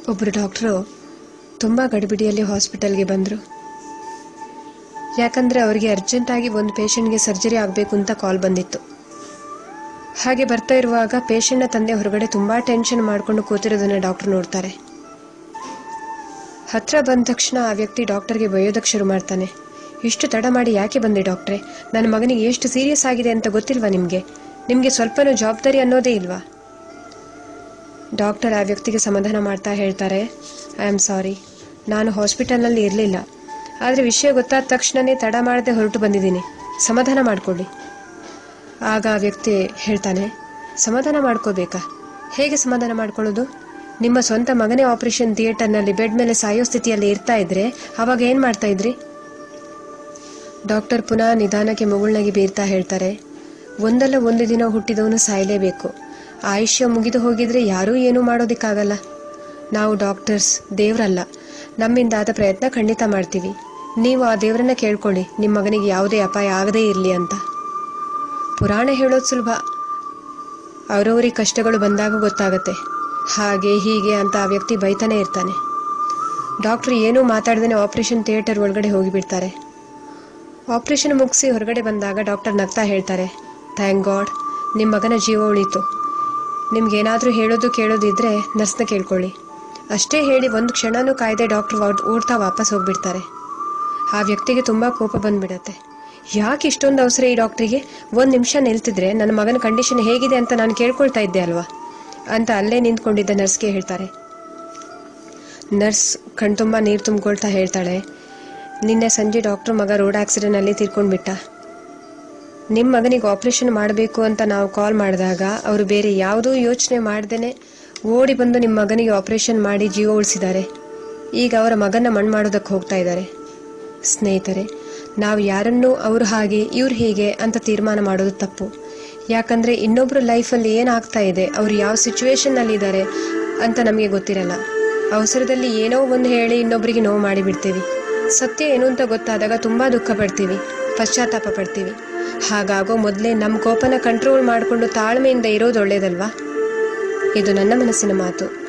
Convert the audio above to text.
ಒಬ್ಬರು ಡಾಕ್ಟ್ರು ತುಂಬ ಗಡಿಬಿಡಿಯಲ್ಲಿ ಹಾಸ್ಪಿಟಲ್ಗೆ ಬಂದರು ಯಾಕಂದರೆ ಅವರಿಗೆ ಅರ್ಜೆಂಟಾಗಿ ಒಂದು ಪೇಷಂಟ್ಗೆ ಸರ್ಜರಿ ಆಗಬೇಕು ಅಂತ ಕಾಲ್ ಬಂದಿತ್ತು ಹಾಗೆ ಬರ್ತಾ ಇರುವಾಗ ಪೇಷಂಟ್ನ ತಂದೆ ಹೊರಗಡೆ ತುಂಬ ಟೆನ್ಷನ್ ಮಾಡಿಕೊಂಡು ಕೂತಿರೋದನ್ನು ಡಾಕ್ಟರ್ ನೋಡ್ತಾರೆ ಹತ್ರ ಬಂದ ತಕ್ಷಣ ಆ ವ್ಯಕ್ತಿ ಡಾಕ್ಟರ್ಗೆ ಬೈಯೋದಕ್ಕೆ ಶುರು ಮಾಡ್ತಾನೆ ಇಷ್ಟು ತಡ ಮಾಡಿ ಯಾಕೆ ಬಂದೆ ಡಾಕ್ಟ್ರೆ ನನ್ನ ಮಗನಿಗೆ ಎಷ್ಟು ಸೀರಿಯಸ್ ಆಗಿದೆ ಅಂತ ಗೊತ್ತಿಲ್ವಾ ನಿಮಗೆ ನಿಮಗೆ ಸ್ವಲ್ಪನೂ ಜವಾಬ್ದಾರಿ ಅನ್ನೋದೇ ಇಲ್ವಾ ಡಾಕ್ಟರ್ ಆ ವ್ಯಕ್ತಿಗೆ ಸಮಾಧಾನ ಮಾಡ್ತಾ ಹೇಳ್ತಾರೆ ಐ ಆಮ್ ಸಾರಿ ನಾನು ಹಾಸ್ಪಿಟಲ್ನಲ್ಲಿ ಇರಲಿಲ್ಲ ಆದರೆ ವಿಷಯ ಗೊತ್ತಾದ ತಕ್ಷಣವೇ ತಡ ಮಾಡದೆ ಹೊರಟು ಬಂದಿದ್ದೀನಿ ಸಮಾಧಾನ ಮಾಡಿಕೊಳ್ಳಿ ಆಗ ಆ ವ್ಯಕ್ತಿ ಹೇಳ್ತಾನೆ ಸಮಾಧಾನ ಮಾಡ್ಕೋಬೇಕಾ ಹೇಗೆ ಸಮಾಧಾನ ಮಾಡ್ಕೊಳ್ಳೋದು ನಿಮ್ಮ ಸ್ವಂತ ಮಗನೇ ಆಪರೇಷನ್ ಥಿಯೇಟರ್ನಲ್ಲಿ ಬೆಡ್ ಮೇಲೆ ಸಾಯೋ ಸ್ಥಿತಿಯಲ್ಲಿ ಇರ್ತಾ ಇದ್ರೆ ಅವಾಗ ಏನು ಮಾಡ್ತಾ ಇದ್ರಿ ಡಾಕ್ಟರ್ ಪುನಃ ನಿಧಾನಕ್ಕೆ ಮುಗುಳ್ನಾಗಿ ಬೀರ್ತಾ ಹೇಳ್ತಾರೆ ಒಂದಲ್ಲ ಒಂದು ದಿನ ಹುಟ್ಟಿದವನು ಸಾಯಲೇಬೇಕು ಆಯುಷ್ಯ ಮುಗಿದು ಹೋಗಿದ್ರೆ ಯಾರೂ ಏನೂ ಮಾಡೋದಕ್ಕಾಗಲ್ಲ ನಾವು ಡಾಕ್ಟರ್ಸ್ ದೇವರಲ್ಲ ನಮ್ಮಿಂದ ಆದ ಪ್ರಯತ್ನ ಖಂಡಿತ ಮಾಡ್ತೀವಿ ನೀವು ಆ ದೇವರನ್ನ ಕೇಳ್ಕೊಳ್ಳಿ ನಿಮ್ಮ ಮಗನಿಗೆ ಯಾವುದೇ ಅಪಾಯ ಆಗದೇ ಇರಲಿ ಅಂತ ಪುರಾಣ ಹೇಳೋದು ಸುಲಭ ಅವರವರಿಗೆ ಕಷ್ಟಗಳು ಬಂದಾಗ ಗೊತ್ತಾಗತ್ತೆ ಹಾಗೆ ಹೀಗೆ ಅಂತ ಆ ವ್ಯಕ್ತಿ ಬೈತಾನೆ ಇರ್ತಾನೆ ಡಾಕ್ಟರ್ ಏನೂ ಮಾತಾಡ್ದೇ ಆಪರೇಷನ್ ಥಿಯೇಟರ್ ಒಳಗಡೆ ಹೋಗಿಬಿಡ್ತಾರೆ ಆಪರೇಷನ್ ಮುಗಿಸಿ ಹೊರಗಡೆ ಬಂದಾಗ ಡಾಕ್ಟರ್ ನಗ್ತಾ ಹೇಳ್ತಾರೆ ಥ್ಯಾಂಕ್ ಗಾಡ್ ನಿಮ್ಮ ಮಗನ ಜೀವ ಉಳೀತು ನಿಮ್ಗೇನಾದರೂ ಹೇಳೋದು ಕೇಳೋದು ಇದ್ದರೆ ನರ್ಸ್ನ ಕೇಳ್ಕೊಳ್ಳಿ ಅಷ್ಟೇ ಹೇಳಿ ಒಂದು ಕ್ಷಣನೂ ಕಾಯ್ದೆ ಡಾಕ್ಟರ್ ಓಡ್ತಾ ವಾಪಸ್ ಹೋಗ್ಬಿಡ್ತಾರೆ ಆ ವ್ಯಕ್ತಿಗೆ ತುಂಬ ಕೋಪ ಬಂದ್ಬಿಡತ್ತೆ ಯಾಕೆ ಇಷ್ಟೊಂದು ಅವಸರ ಈ ಡಾಕ್ಟ್ರಿಗೆ ಒಂದು ನಿಮಿಷ ನಿಲ್ತಿದ್ರೆ ನನ್ನ ಮಗನ ಕಂಡೀಷನ್ ಹೇಗಿದೆ ಅಂತ ನಾನು ಕೇಳ್ಕೊಳ್ತಾ ಇದ್ದೆ ಅಲ್ವಾ ಅಂತ ಅಲ್ಲೇ ನಿಂತ್ಕೊಂಡಿದ್ದ ನರ್ಸ್ಗೆ ಹೇಳ್ತಾರೆ ನರ್ಸ್ ಕಣ್ತುಂಬ ನೀರು ತುಂಬಿಕೊಳ್ತಾ ಹೇಳ್ತಾಳೆ ನಿನ್ನೆ ಸಂಜೆ ಡಾಕ್ಟ್ರ್ ಮಗ ರೋಡ್ ಆಕ್ಸಿಡೆಂಟಲ್ಲಿ ತೀರ್ಕೊಂಡ್ಬಿಟ್ಟ ನಿಮ್ಮ ಮಗನಿಗೆ ಆಪರೇಷನ್ ಮಾಡಬೇಕು ಅಂತ ನಾವು ಕಾಲ್ ಮಾಡಿದಾಗ ಅವರು ಬೇರೆ ಯಾವುದೂ ಯೋಚನೆ ಮಾಡ್ದೇನೆ ಓಡಿ ಬಂದು ನಿಮ್ಮ ಮಗನಿಗೆ ಆಪರೇಷನ್ ಮಾಡಿ ಜೀವ ಉಳಿಸಿದ್ದಾರೆ ಈಗ ಅವರ ಮಗನ ಮಣ್ಣು ಮಾಡೋದಕ್ಕೆ ಹೋಗ್ತಾ ಇದ್ದಾರೆ ಸ್ನೇಹಿತರೆ ನಾವು ಯಾರನ್ನೂ ಅವ್ರು ಹಾಗೆ ಇವ್ರು ಹೀಗೆ ಅಂತ ತೀರ್ಮಾನ ಮಾಡೋದು ತಪ್ಪು ಯಾಕಂದರೆ ಇನ್ನೊಬ್ಬರ ಲೈಫಲ್ಲಿ ಏನಾಗ್ತಾ ಇದೆ ಅವ್ರು ಯಾವ ಸಿಚುವೇಶನ್ನಲ್ಲಿ ಇದ್ದಾರೆ ಅಂತ ನಮಗೆ ಗೊತ್ತಿರಲ್ಲ ಅವಸರದಲ್ಲಿ ಏನೋ ಒಂದು ಹೇಳಿ ಇನ್ನೊಬ್ಬರಿಗೆ ನೋವು ಮಾಡಿಬಿಡ್ತೀವಿ ಸತ್ಯ ಏನು ಅಂತ ಗೊತ್ತಾದಾಗ ತುಂಬ ದುಃಖ ಪಡ್ತೀವಿ ಪಶ್ಚಾತ್ತಾಪ ಪಡ್ತೀವಿ ಹಾಗಾಗೋ ಮೊದಲೇ ನಮ್ಮ ಕೋಪನ ಕಂಟ್ರೋಲ್ ಮಾಡಿಕೊಂಡು ತಾಳ್ಮೆಯಿಂದ ಇರೋದು ಒಳ್ಳೇದಲ್ವಾ ಇದು ನನ್ನ ಮನಸ್ಸಿನ ಮಾತು